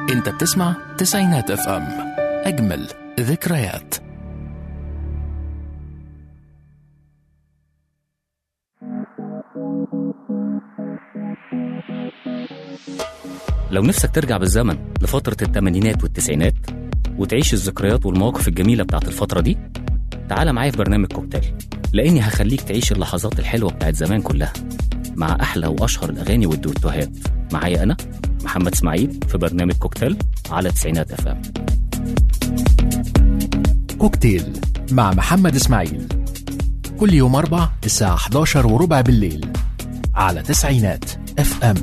انت بتسمع تسعينات اف ام اجمل ذكريات لو نفسك ترجع بالزمن لفترة الثمانينات والتسعينات وتعيش الذكريات والمواقف الجميلة بتاعت الفترة دي تعال معايا في برنامج كوكتيل لأني هخليك تعيش اللحظات الحلوة بتاعت زمان كلها مع أحلى وأشهر الأغاني والدويتوهات معايا أنا محمد إسماعيل في برنامج كوكتيل على تسعينات أف أم كوكتيل مع محمد اسماعيل كل يوم أربع الساعة 11 وربع بالليل على تسعينات اف ام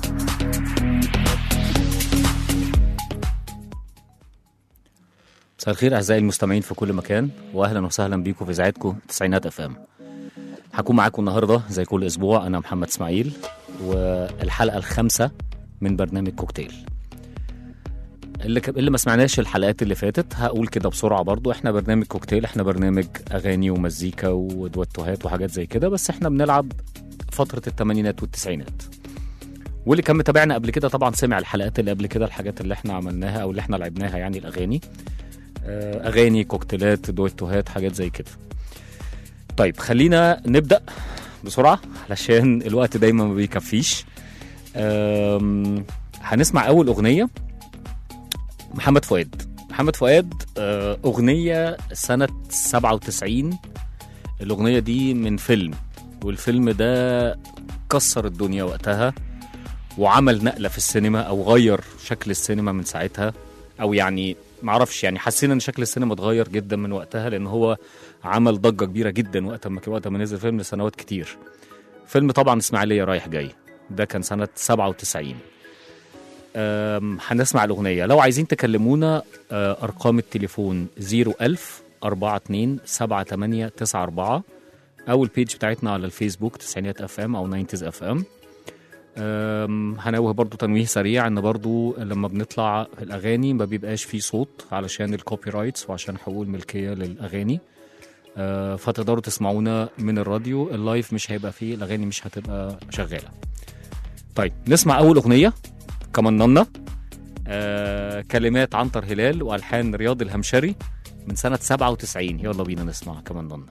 مساء الخير أعزائي المستمعين في كل مكان وأهلا وسهلا بيكم في إذاعتكم تسعينات أف أم هكون معاكم النهاردة زي كل أسبوع أنا محمد إسماعيل والحلقة الخامسة من برنامج كوكتيل اللي ك... اللي ما سمعناش الحلقات اللي فاتت هقول كده بسرعه برضو احنا برنامج كوكتيل احنا برنامج اغاني ومزيكا ودوتوهات وحاجات زي كده بس احنا بنلعب فتره الثمانينات والتسعينات واللي كان متابعنا قبل كده طبعا سمع الحلقات اللي قبل كده الحاجات اللي احنا عملناها او اللي احنا لعبناها يعني الاغاني آه، اغاني كوكتيلات دويتوهات حاجات زي كده طيب خلينا نبدا بسرعه علشان الوقت دايما ما بيكفيش آم، هنسمع اول اغنيه محمد فؤاد محمد فؤاد آه، أغنية سنة 97 الأغنية دي من فيلم والفيلم ده كسر الدنيا وقتها وعمل نقلة في السينما أو غير شكل السينما من ساعتها أو يعني معرفش يعني حسينا إن شكل السينما اتغير جدا من وقتها لأن هو عمل ضجة كبيرة جدا وقت ما وقت ما نزل فيلم لسنوات كتير فيلم طبعا إسماعيلية رايح جاي ده كان سنة 97 أم، هنسمع الأغنية لو عايزين تكلمونا آه، أرقام التليفون 01000 42 78 94 أو البيج بتاعتنا على الفيسبوك تسعينات اف ام أو 90 اف ام أم، هنوه برضو تنويه سريع ان برضو لما بنطلع الاغاني ما بيبقاش فيه صوت علشان الكوبي رايتس وعشان حقوق الملكيه للاغاني أه، فتقدروا تسمعونا من الراديو اللايف مش هيبقى فيه الاغاني مش هتبقى شغاله طيب نسمع اول اغنيه كمننا آه كلمات عنتر هلال والحان رياض الهمشري من سنه 97 يلا بينا نسمع كمننا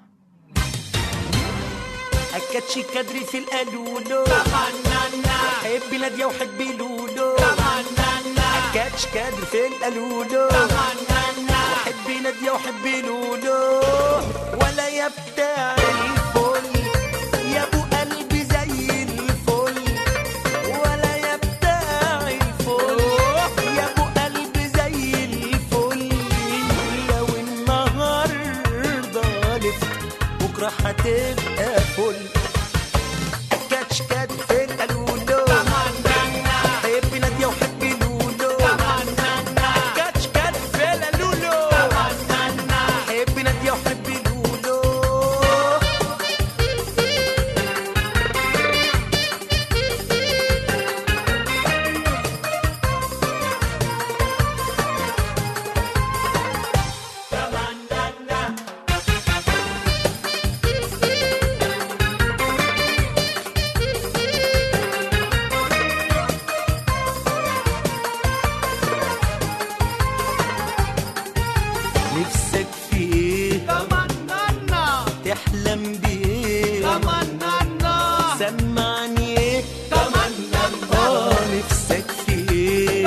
أكدش كدري في القالولو حبي نادية وحبي لولو أكدش كدري في القالولو وحبي نادية وحبي لولو ولا يا بتاع الفل يا ابو قلبي زي الفل ولا يا بتاع الفل يا ابو قلبي زي الفل لو النهارده لفت بكره هتبقى فل كاتش كات في القالولو حبي نادية وحبي لولو كاتش كات في القالولو حبي نادية وحبي لولو نفسك في ايه تمنى تحلم بايه تمنى سمعني ايه تمنى اه نفسك في ايه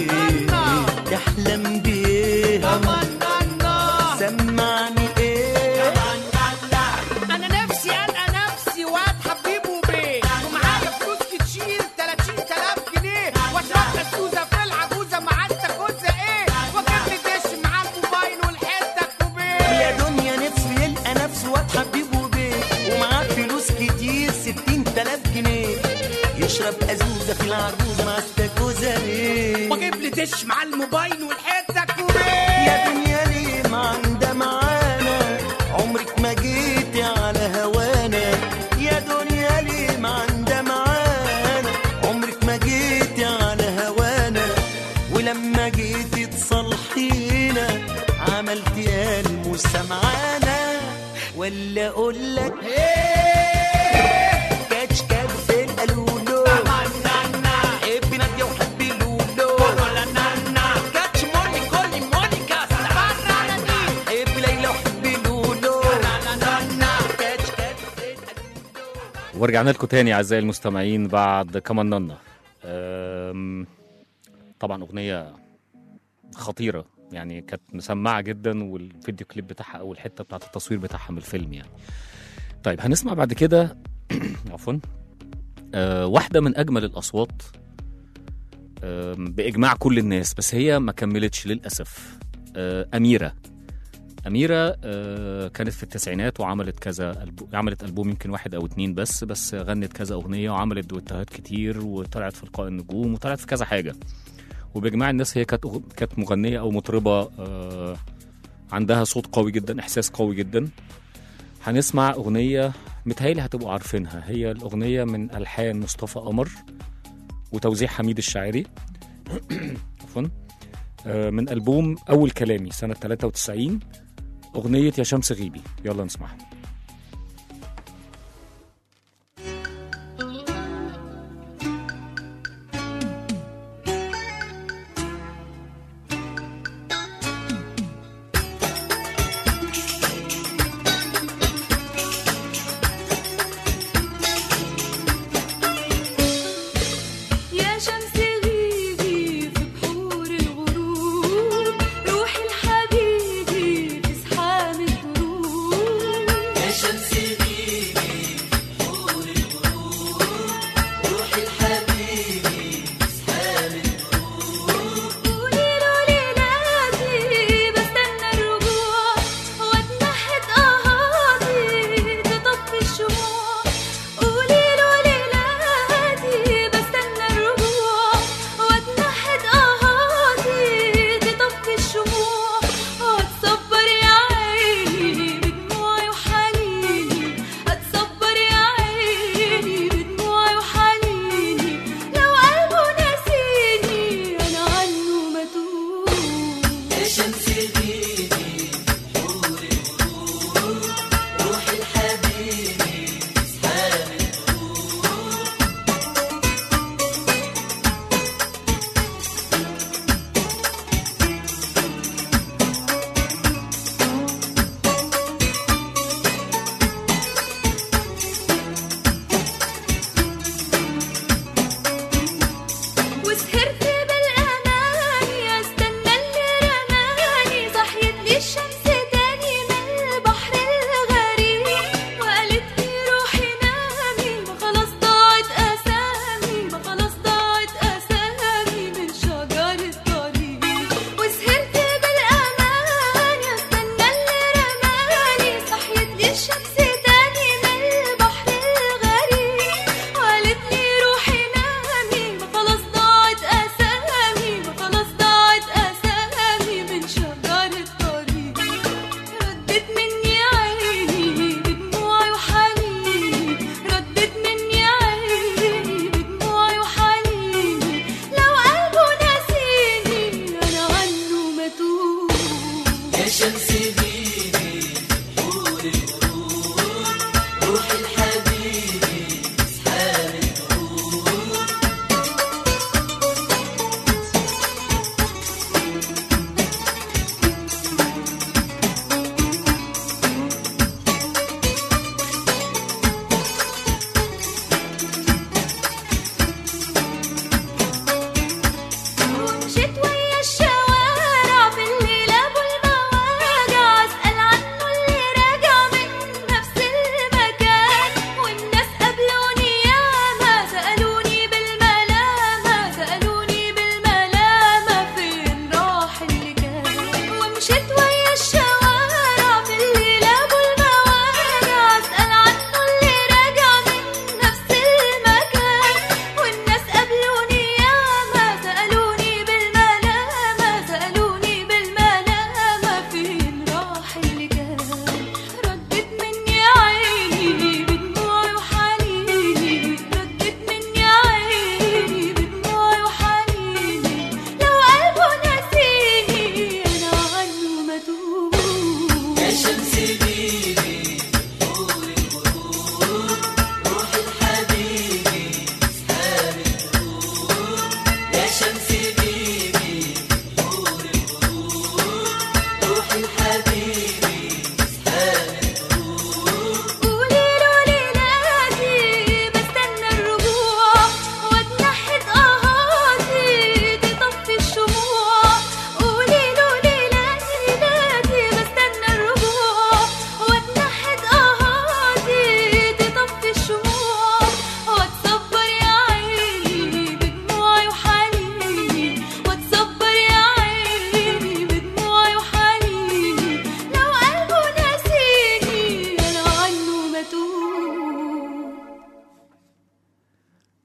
تحلم بايه تمنى سمعني ايه انا نفسي القى نفسي واد حبيبه بيه ومعايا فلوس كتير 30000 جنيه واشرب كسوزه في العجوزه مع انت كوزه ايه واجيب لي دش مع الموبايل والحته كوبيه يا دنيا نفسه يلقى نفسه واد حبيبه بيه ومعاه فلوس كتير ستين تلاف جنيه يشرب أزوزة في العجوزة مع استاكوزة ليه واجيب لي دش مع الموبايل والحته كوبيه يا دنيا ليه ما عندها معانا عمرك ما جيتي على هوانا يا دنيا ليه ما عندها معانا عمرك ما جيتي على هوانا ولما جيتي تصلحينا عملتي الموسى معانا ولا اقول لك كاتش كاب في القالولو حبي نادية وحبي لولو ورجعنا لكم تاني اعزائي المستمعين بعد كمان ننا أم، طبعا اغنيه خطيره يعني كانت مسمعه جدا والفيديو كليب بتاعها او الحته بتاعت التصوير بتاعها من الفيلم يعني طيب هنسمع بعد كده عفوا أه واحده من اجمل الاصوات أم، باجماع كل الناس بس هي ما كملتش للاسف أه اميره أميرة آه، كانت في التسعينات وعملت كذا ألبوم عملت ألبوم يمكن واحد أو اتنين بس بس غنت كذا أغنية وعملت دويتوهات كتير وطلعت في لقاء النجوم وطلعت في كذا حاجة وبإجماع الناس هي كانت أغ- كانت مغنية أو مطربة آه، عندها صوت قوي جدا إحساس قوي جدا هنسمع أغنية متهيألي هتبقوا عارفينها هي الأغنية من ألحان مصطفى قمر وتوزيع حميد الشاعري عفوا آه، من ألبوم أول كلامي سنة 93 أغنية يا شمس غيبي يلا نسمعها يا شمس غيبي في بحور الغروب روحي لحبيبي في زحام الدروب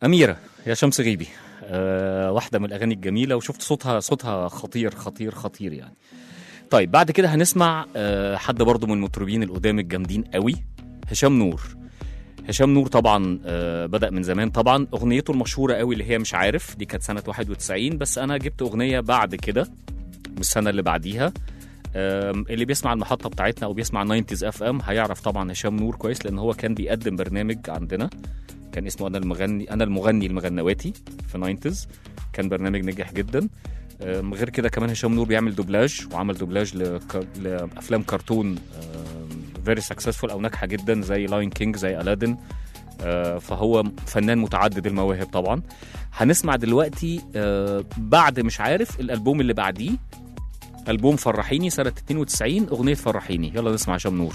أميرة يا شمس غيبي أه واحدة من الأغاني الجميلة وشفت صوتها صوتها خطير خطير خطير يعني طيب بعد كده هنسمع أه حد برضو من المطربين القدام الجامدين قوي هشام نور هشام نور طبعا أه بدأ من زمان طبعا أغنيته المشهورة قوي اللي هي مش عارف دي كانت سنة 91 بس أنا جبت أغنية بعد كده من السنة اللي بعديها أم، اللي بيسمع المحطة بتاعتنا أو بيسمع 90 اف ام هيعرف طبعا هشام نور كويس لأن هو كان بيقدم برنامج عندنا كان اسمه انا المغني انا المغني المغنواتي في 90 كان برنامج نجح جدا أم، غير كده كمان هشام نور بيعمل دوبلاج وعمل دوبلاج لك... لافلام كرتون فيري سكسسفول او ناجحه جدا زي لاين كينج زي الادن آه، فهو فنان متعدد المواهب طبعا هنسمع دلوقتي آه، بعد مش عارف الالبوم اللي بعديه البوم فرحيني سنه 92 اغنيه فرحيني يلا نسمع هشام نور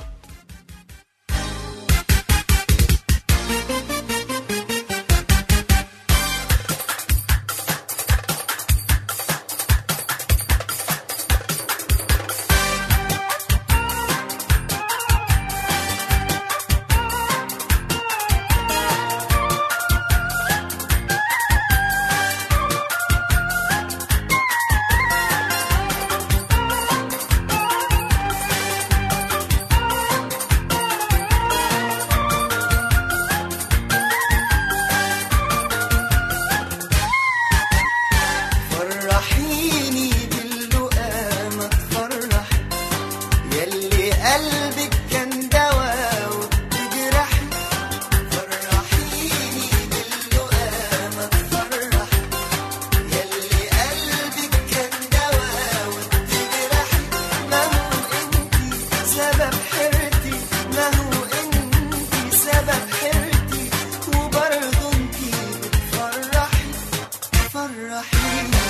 فرحيني باللقامة تفرح يلي قلبك كان دواء وبتجرحي فرحيني باللقامة تفرح يلي قلبك كان دواء وبتجرحي ما هو انتي سبب حيرتي ما هو انتي سبب حيرتي وبرضه انتي بتفرحي فرحيني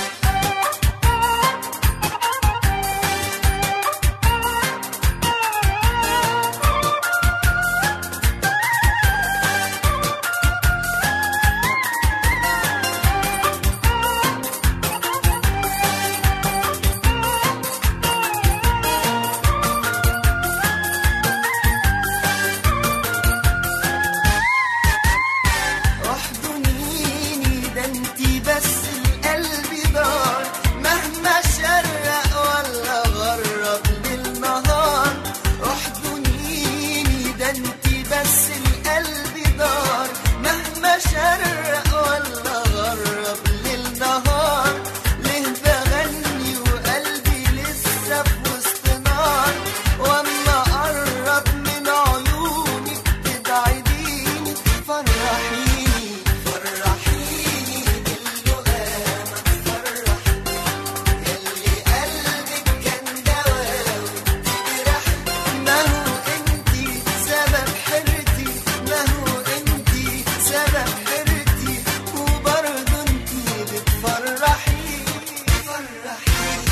احضنيني ده انتي بس القلب دار مهما شرق ولا غرب للنهار احضنيني ده انتي بس القلب دار مهما شرق ولا غرب للنهار ليه بغني وقلبي لسه في وسط نار واما اقرب من عيونك تبعديني فرحيني فرحيني باللقامة فرح يلي قلبك كان دواء وبتجرحي ما هو انتي سبب حيرتي ما هو انتي سبب حيرتي وبرضه انتي بتفرحي فرحيني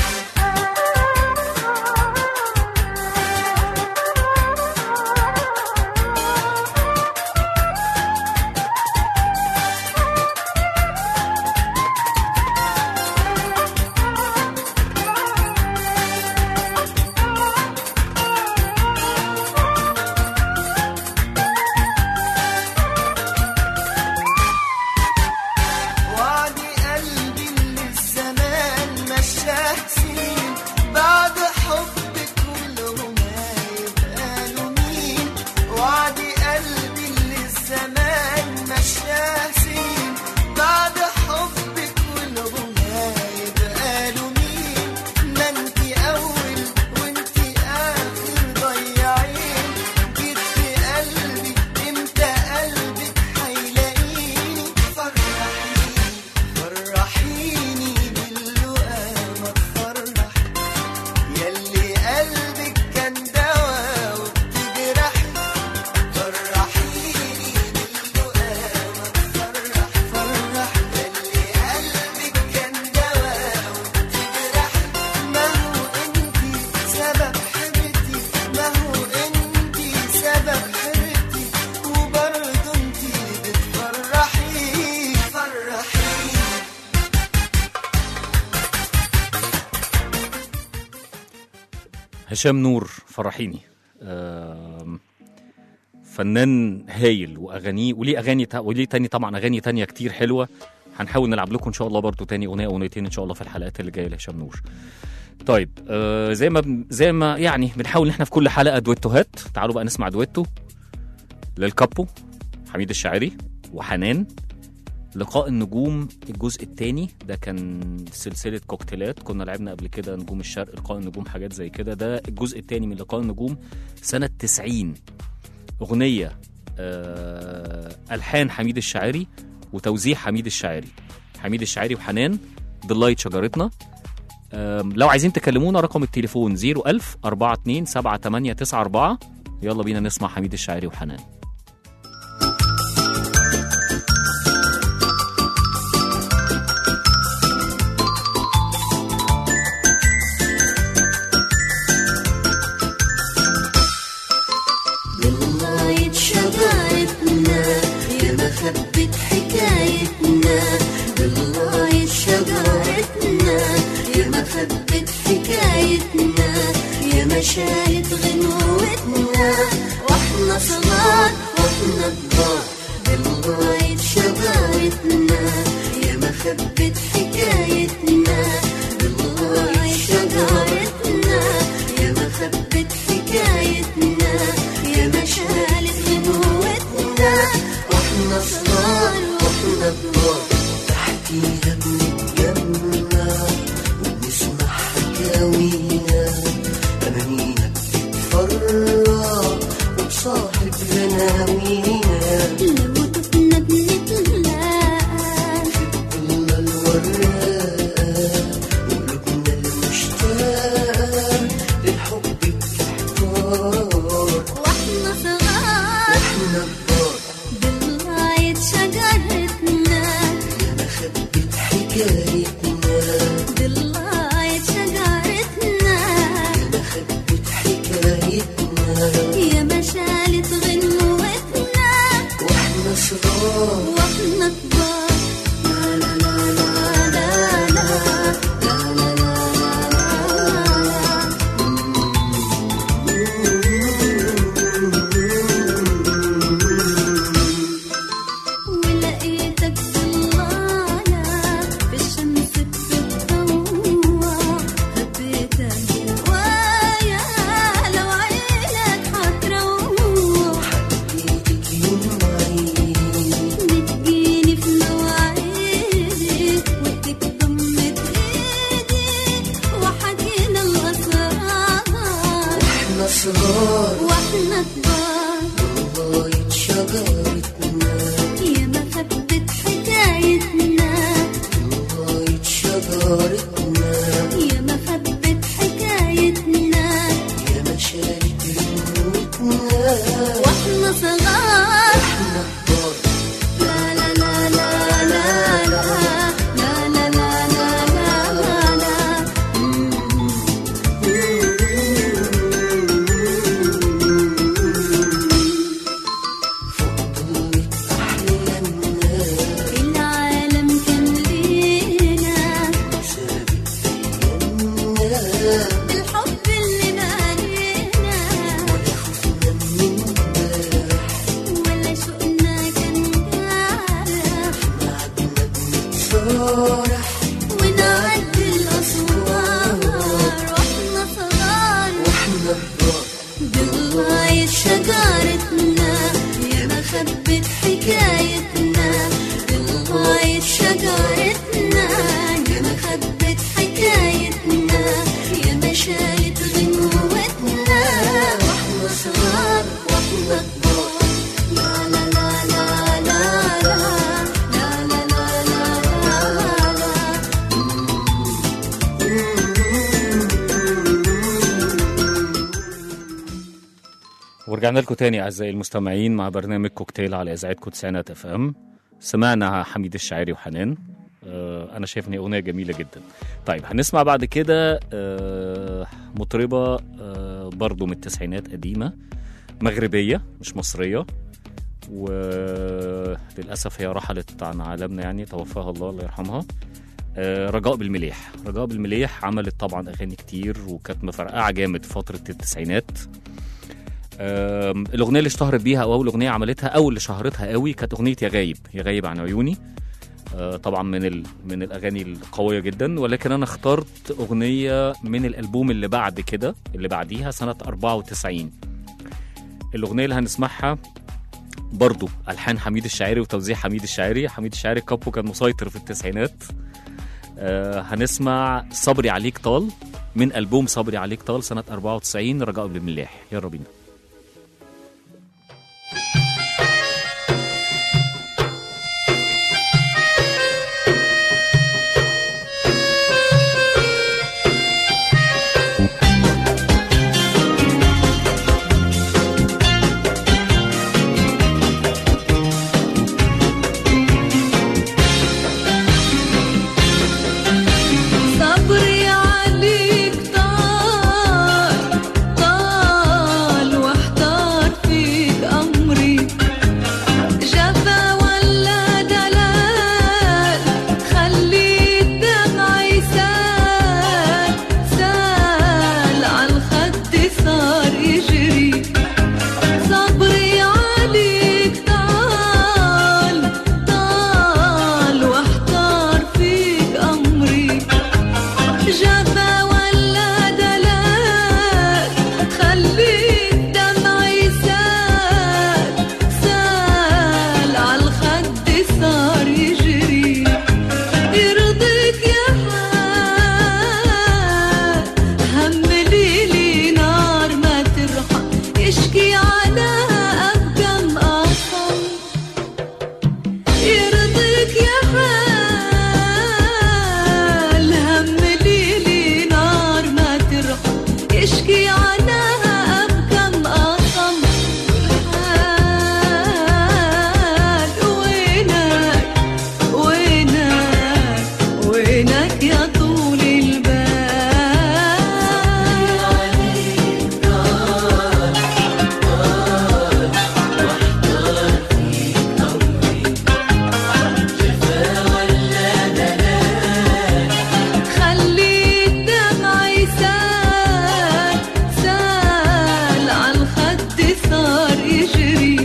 وعدي قلبي اللي الزمان مشاه سنين بعد حبك والهما يبقى له مين وعدي قلبي اللي الزمان مشاه سنين بعد حبك والهما يبقى له مين ما انتي اول وانتي اخر ضيعين جيت في قلبي امتى قلبك هيلاقيني فرحيني فرحيني باللقامة تفرح يلي قلبك كان دواء وبتجرحي فرحيني باللقامة تفرح فرح يلي قلبك كان دواء وبتجرحي ما هو انتي سبب حيرتي ما هو انتي سبب حيرتي وبرضه انتي بتفرحي فرحيني هشام نور فرحيني آم، ف فنان هايل واغانيه وليه اغاني تا... وليه تاني طبعا اغاني تانية كتير حلوه هنحاول نلعب لكم ان شاء الله برضو تاني اغنيه اغنيتين ان شاء الله في الحلقات اللي جايه لهشام نور طيب آه زي ما بن- زي ما يعني بنحاول ان احنا في كل حلقه دويتوهات تعالوا بقى نسمع دويتو للكابو حميد الشاعري وحنان لقاء النجوم الجزء الثاني ده كان سلسله كوكتيلات كنا لعبنا قبل كده نجوم الشرق لقاء النجوم حاجات زي كده ده الجزء الثاني من لقاء النجوم سنه 90 اغنيه آه الحان حميد الشاعري وتوزيع حميد الشاعري حميد الشاعري وحنان ضلاية شجرتنا آم، لو عايزين تكلمونا رقم التليفون 01000 42 7894 يلا بينا نسمع حميد الشاعري وحنان ضلاية شجرتنا يا مخبة حكايتنا ضلاية شجرتنا يا مخبة حكايتنا يا مشاهد غنوتنا واحنا صغار واحنا كبار ضلاية شجرتنا يا مخبة حكايتنا ضلاية شجرتنا يا مخبة حكايتنا يا مشالة غنوتنا واحنا صغار واحنا كبار تحكيها بنتجمع وبنسمع حكاوينا أمانينا بتتفرع وتصاحب غناوينا لو تبنا بنتلاقى كل الوراق وقلوبنا المشتاقة للحب بتحتار واحنا صغار احنا كبار ضلاية شجرتنا يا مخبة حكايتنا ضلاية شجرتنا يا مخبة حكايتنا يا مشالة غنوتنا واحنا صغار واحنا كبار لا لا لا لا لا لا لا لا لا لا ولقيتك ضلالة في الشمس بتتضوع خبيتك جوايا لو عينك هتروح ايدك يوم عيد بتجيني في مواعيدي وتكتم ايدي وحكينا الاسرار احنا صغار واحنا كبار ضلاية شجرتنا يا مخبة حكايتنا ضلاية شجرتنا يا مخبة حكايتنا يا مشارك غنوتنا واحنا صغار احنا كبار لا لا لا لا لا لا لا لا لا لا لا لا ضلت أحلامنا العالم كان لينا سابق أيامنا بالحب اللي مالينا ولا خوفنا من امبارح ولا شوقنا كان جارح قعدنا بنتصارح ونعدي الأسوار واحنا صغار واحنا كبار ضلاية شجرتنا يا مخبة حكايتنا ضلاية شجرتنا يا مخبة حكايتنا يا مشالة غنوتنا واحنا صغار واحنا كبار لا لا لا لا لا لا لا لا لا لا لا ورجعنا لكم تاني اعزائي المستمعين مع برنامج كوكتيل على اذاعتكم تسعينات اف ام سمعنا حميد الشاعري وحنان آه انا شايف ان هي اغنيه جميله جدا طيب هنسمع بعد كده آه مطربه آه برضو من التسعينات قديمه مغربيه مش مصريه وللاسف هي رحلت عن عالمنا يعني توفاها الله الله يرحمها آه، رجاء بالمليح رجاء بالمليح عملت طبعا اغاني كتير وكانت مفرقعه جامد في فتره التسعينات آم، الاغنيه اللي اشتهرت بيها او اول اغنيه عملتها او اللي شهرتها قوي كانت اغنيه يا غايب يا غايب عن عيوني آه، طبعا من ال... من الاغاني القويه جدا ولكن انا اخترت اغنيه من الالبوم اللي بعد كده اللي بعديها سنه 94 الاغنيه اللي هنسمعها برضو الحان حميد الشاعري وتوزيع حميد الشاعري حميد الشاعري كابو كان مسيطر في التسعينات آه هنسمع صبري عليك طال من البوم صبري عليك طال سنه 94 رجاء بالملاح يلا بينا صبري عليك طال طال واحتار فيك أمري جفا ولا دلال خلي الدمع يسال سال عالخد صار يجري صبري عليك طال طال واحتار فيك أمري جفا ولا دلال خلي الدمع يسال سال عالخد صار يجري يرضيك يا حال هم ليلي نار ما ترحم يشكي على أبقى مقصم يرضيك يا حال هم ليلي نار ما ترحم يشكي عنها أبقى مقصم حال وينك وينك وينك يا طول البال خلي الدمع يسال سال عالخد صار يجري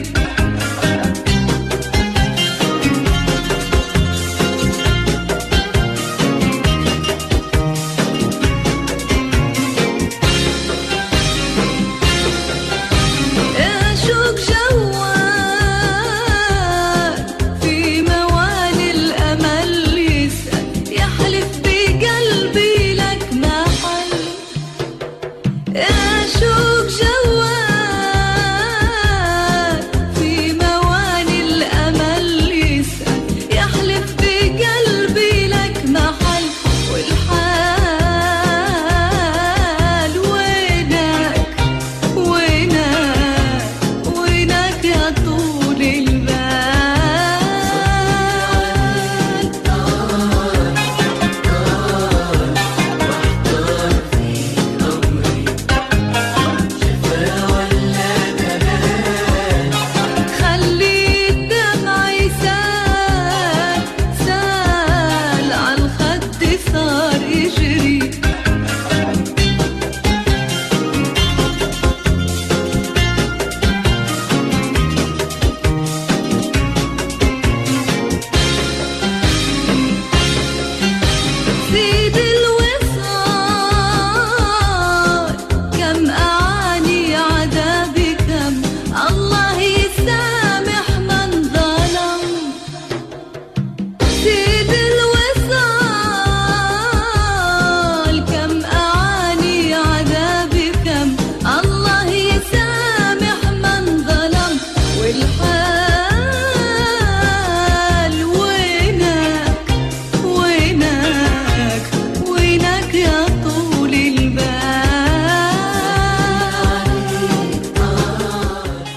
اشوق جوال في موالي الامل يسال يحلف بقلبي لك محل اشوق جوال في موالي الامل يسال يحلف بقلبي لك محل والحال وينك وينك وينك يا طول البال خلي الدمع يسال سال عالخد صار يجري زيد الوصال كم أعاني عذابي كم الله يسامح من ظلم زيد الوصال كم أعاني عذابي كم الله يسامح من ظلم والحال وينك وينك وينك يا طول البال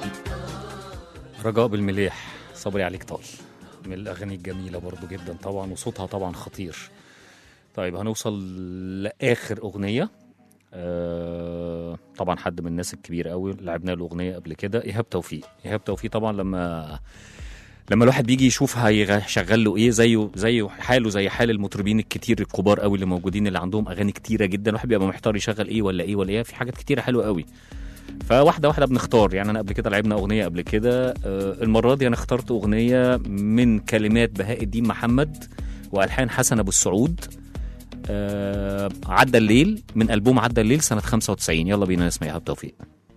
رجاء بالمليح صبري عليك طال من الاغاني الجميله برضو جدا طبعا وصوتها طبعا خطير طيب هنوصل لاخر اغنيه آه طبعا حد من الناس الكبيره قوي لعبنا له اغنيه قبل كده ايهاب توفيق ايهاب توفيق طبعا لما لما الواحد بيجي يشوف هيشغل له ايه زيه زيه حاله زي حال المطربين الكتير الكبار قوي اللي موجودين اللي عندهم اغاني كتيره جدا الواحد بيبقى محتار يشغل ايه ولا ايه ولا ايه في حاجات كتيره حلوه قوي فواحده واحده بنختار يعني انا قبل كده لعبنا اغنيه قبل كده آه، المره دي انا اخترت اغنيه من كلمات بهاء الدين محمد والحان حسن ابو السعود آه، عدى الليل من البوم عدى الليل سنه 95 يلا بينا نسمع ايهاب توفيق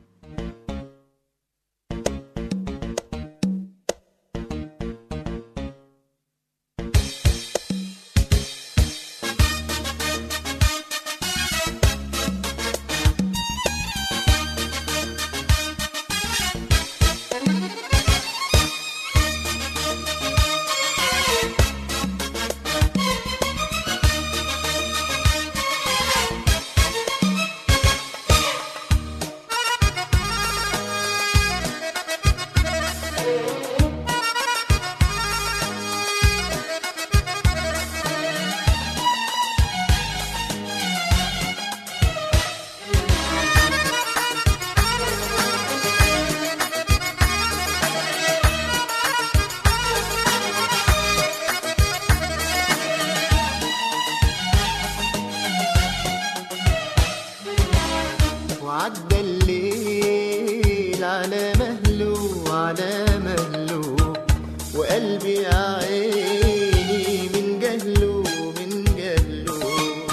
وعدى الليل على مهله على مهله وقلبي يا عيني من جهله من جهله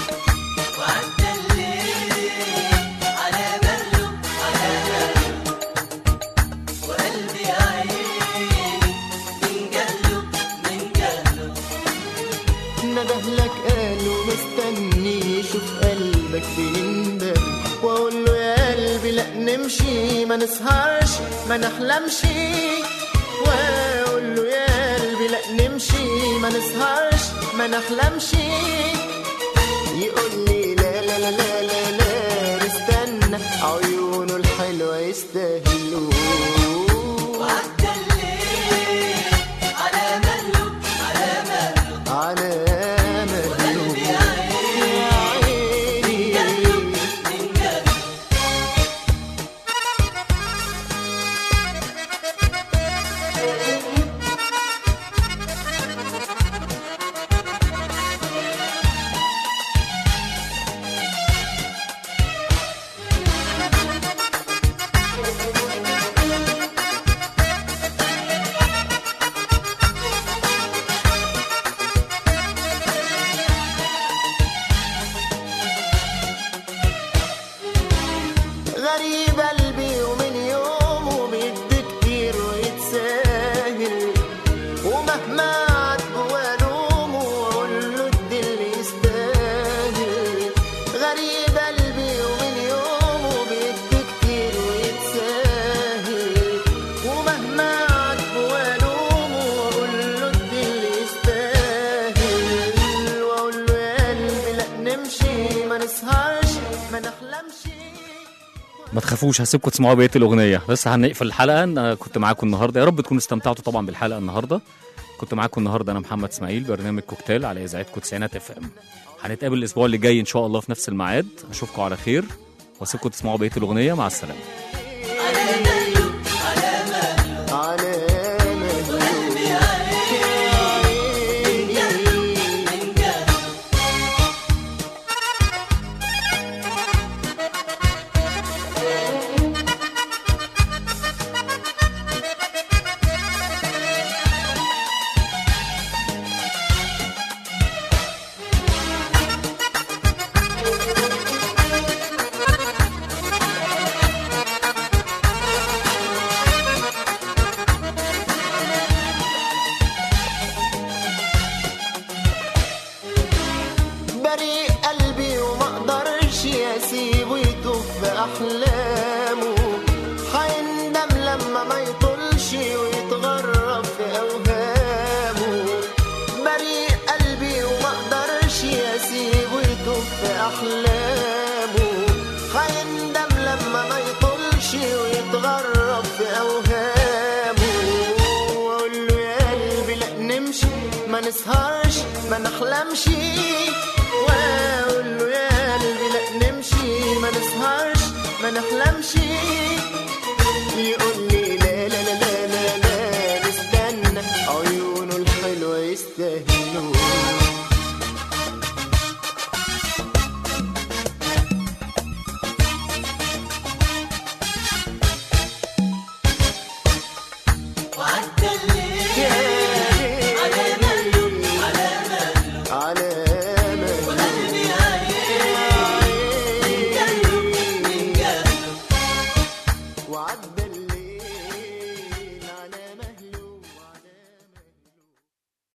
نده لك قالوا مستني شوف قلبك بيندم واقول له يا قلبي لا نمشي ما نسهرش ما نحلمش واقول له يا قلبي لا نمشي ما نسهرش ما نحلمش يقول لي لا لا لا لا لا لا نستنى عيونه الحلوة يستاهلوا على مهله يا عيني غريب قلبي ومن يومه بيدي كتير ويتساهل ومهما عاد جوا لومه واقول له ادي اللي يستاهل غريب قلبي ومن يومه بيدي كتير ويتساهل ومهما عاد جوا لومه واقول له ادي اللي يستاهل واقول له يا قلبي لا نمشي ما نسهرش ما نحلمش ما تخافوش هسيبكم تسمعوا بقيه الاغنيه بس هنقفل الحلقه انا كنت معاكم النهارده يا رب تكونوا استمتعتوا طبعا بالحلقه النهارده كنت معاكم النهارده انا محمد اسماعيل برنامج كوكتيل على اذاعتكم تسعينات اف ام هنتقابل الاسبوع اللي جاي ان شاء الله في نفس الميعاد اشوفكم على خير واسيبكم تسمعوا بقيه الاغنيه مع السلامه على مهله يا عيني بريء قلبي وما اقدرش اسيبه يتوه في احلامه هيندم لما ما يطولش ويتغرب في اوهامه بريء قلبي وما اقدرش اسيبه يتوه في احلامه هيندم لما ما يطولش ويتغرب في اوهامه واقول له يا قلبي لا نمشي ما نسهرش ما نحلمش واقول له يا قلبي لا نمشي ما نسهرش ما نحلمش يقول لي لا لا لا لا لا لا نستنى عيونه الحلوة يستاهلوا